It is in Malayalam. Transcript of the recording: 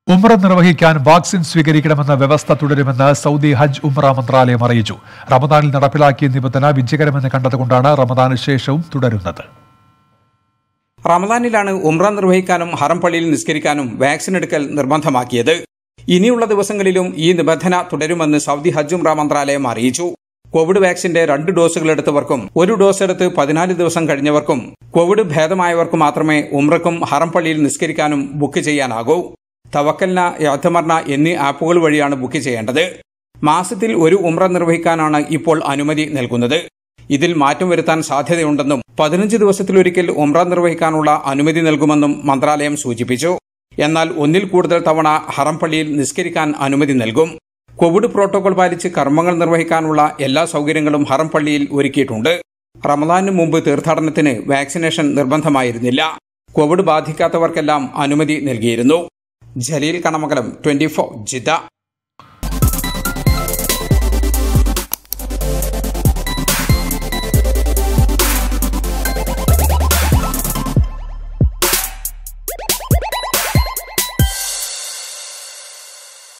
ഉംറ നിർവഹിക്കാൻ വാക്സിൻ സ്വീകരിക്കണമെന്ന വ്യവസ്ഥ തുടരുമെന്ന് സൗദി ഹജ്ജ് ഉംറ മന്ത്രാലയം അറിയിച്ചു റമദാനിൽ നടപ്പിലാക്കിയ നിബന്ധന വിജയകരമെന്ന് കണ്ടതുകൊണ്ടാണ് റമദാന് ശേഷവും തുടരുന്നത് റമദാനിലാണ് ഉംറ നിർവഹിക്കാനും ഹറം പള്ളിയിൽ നിസ്കരിക്കാനും വാക്സിൻ എടുക്കൽ നിർബന്ധമാക്കിയത് ഇനിയുള്ള ദിവസങ്ങളിലും ഈ നിബന്ധന തുടരുമെന്ന് സൗദി ഹജ്ജ് ഉംറ മന്ത്രാലയം അറിയിച്ചു കോവിഡ് വാക്സിന്റെ രണ്ട് ഡോസുകൾ എടുത്തവർക്കും ഒരു ഡോസ് എടുത്ത് പതിനാല് ദിവസം കഴിഞ്ഞവർക്കും കോവിഡ് ഭേദമായവർക്കും മാത്രമേ ഉംറക്കും ഹറം പള്ളിയിൽ നിസ്കരിക്കാനും ബുക്ക് ചെയ്യാനാകൂ തവക്കൽന യാത്തമർണ എന്നീ ആപ്പുകൾ വഴിയാണ് ബുക്ക് ചെയ്യേണ്ടത് മാസത്തിൽ ഒരു ഉംറ നിർവഹിക്കാനാണ് ഇപ്പോൾ അനുമതി നൽകുന്നത് ഇതിൽ മാറ്റം വരുത്താൻ സാധ്യതയുണ്ടെന്നും പതിനഞ്ച് ദിവസത്തിലൊരിക്കൽ ഉംറ നിർവഹിക്കാനുള്ള അനുമതി നൽകുമെന്നും മന്ത്രാലയം സൂചിപ്പിച്ചു എന്നാൽ ഒന്നിൽ കൂടുതൽ തവണ ഹറം പള്ളിയിൽ നിസ്കരിക്കാൻ അനുമതി നൽകും കോവിഡ് പ്രോട്ടോകോൾ പാലിച്ച് കർമ്മങ്ങൾ നിർവഹിക്കാനുള്ള എല്ലാ സൗകര്യങ്ങളും ഹറം പള്ളിയിൽ ഒരുക്കിയിട്ടുണ്ട് റമദാനു മുമ്പ് തീർത്ഥാടനത്തിന് വാക്സിനേഷൻ നിർബന്ധമായിരുന്നില്ല കോവിഡ് ബാധിക്കാത്തവർക്കെല്ലാം അനുമതി നൽകിയിരുന്നു ജലീൽ കണമകലം ട്വന്റി ഫോർ ജിദ്ദ